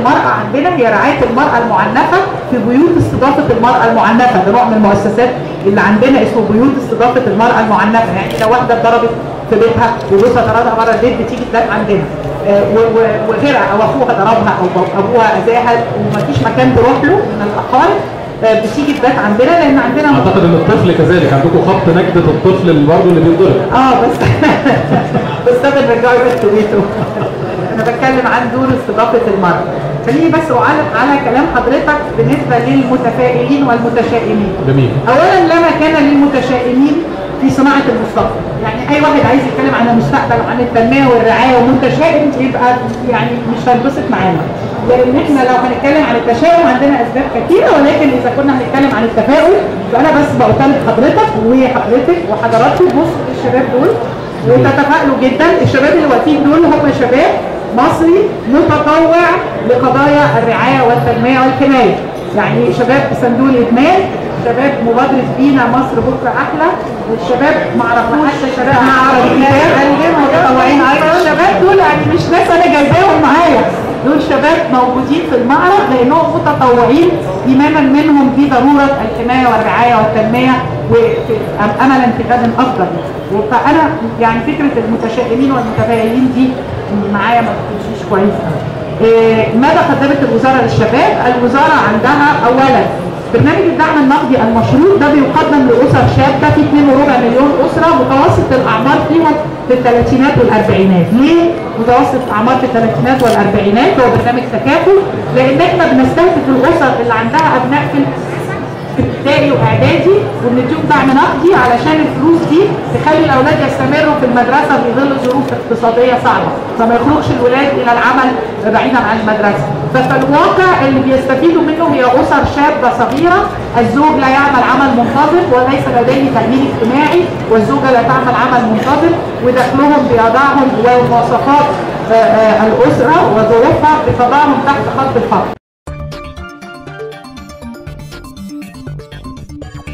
المرأة عندنا هي رعاية المرأة المعنفة في بيوت استضافة المرأة المعنفة ده نوع من المؤسسات اللي عندنا اسمه بيوت استضافة المرأة المعنفة يعني لو واحدة اتضربت في بيتها وجوزها طردها بره البيت بتيجي تلاقي عندنا آه، و- و- وغيرها او اخوها ضربها او بو- ابوها اذاها ومفيش مكان تروح له من الاقارب آه، بتيجي تبات عندنا لان عندنا اعتقد ان الطفل كذلك عندكم خط نجدة الطفل اللي برضه اللي بيتضرب اه بس بس ده بنرجعه بيته بيته انا بتكلم عن دور استضافه المرأة خليني بس اعلق على كلام حضرتك بالنسبه للمتفائلين والمتشائمين جميل اولا لا مكان للمتشائمين في صناعه المستقبل يعني اي واحد عايز يتكلم عن المستقبل وعن التنميه والرعايه ومتشائم يبقى يعني مش هينبسط معانا لان احنا لو هنتكلم عن التشاؤم عندنا اسباب كثيره ولكن اذا كنا هنتكلم عن التفاؤل فانا بس بطالب حضرتك وحضرتك وحضراتكم بصوا للشباب دول وتتفائلوا جدا الشباب اللي واقفين دول هم شباب مصري متطوع لقضايا الرعايه والتنميه والحمايه يعني شباب صندوق الادمان شباب مبادره بينا مصر بكره احلى والشباب ما عرفوش شباب معرض الكتاب متطوعين ايضا الشباب دول يعني مش ناس انا جايباهم معايا دول شباب موجودين في المعرض لانهم متطوعين ايمانا منهم بضروره الحمايه والرعايه والتنميه واملا في غد افضل فانا يعني فكره المتشائمين والمتفائلين دي معايا ما بتمشيش كويس قوي. إيه، ماذا قدمت الوزاره للشباب؟ الوزاره عندها اولا برنامج الدعم النقدي المشروط ده بيقدم لاسر شابه في 2.4 مليون اسره متوسط الاعمار فيهم في الثلاثينات والاربعينات، ليه متوسط الاعمار في الثلاثينات والاربعينات؟ هو برنامج تكافل لان احنا بنستهدف الاسر اللي عندها ابناء في في ابتدائي واعدادي وبنديهم دعم نقدي علشان الفلوس دي تخلي الاولاد يستمروا في المدرسه في ظل ظروف اقتصاديه صعبه فما يخرجش الولاد الى العمل بعيدا عن المدرسه ففي الواقع اللي بيستفيدوا منه هي اسر شابه صغيره الزوج لا يعمل عمل منتظم وليس لديه تامين اجتماعي والزوجه لا تعمل عمل منتظم ودخلهم بيضعهم ومواصفات آه، آه، الاسره وظروفها بتضعهم تحت خط الفقر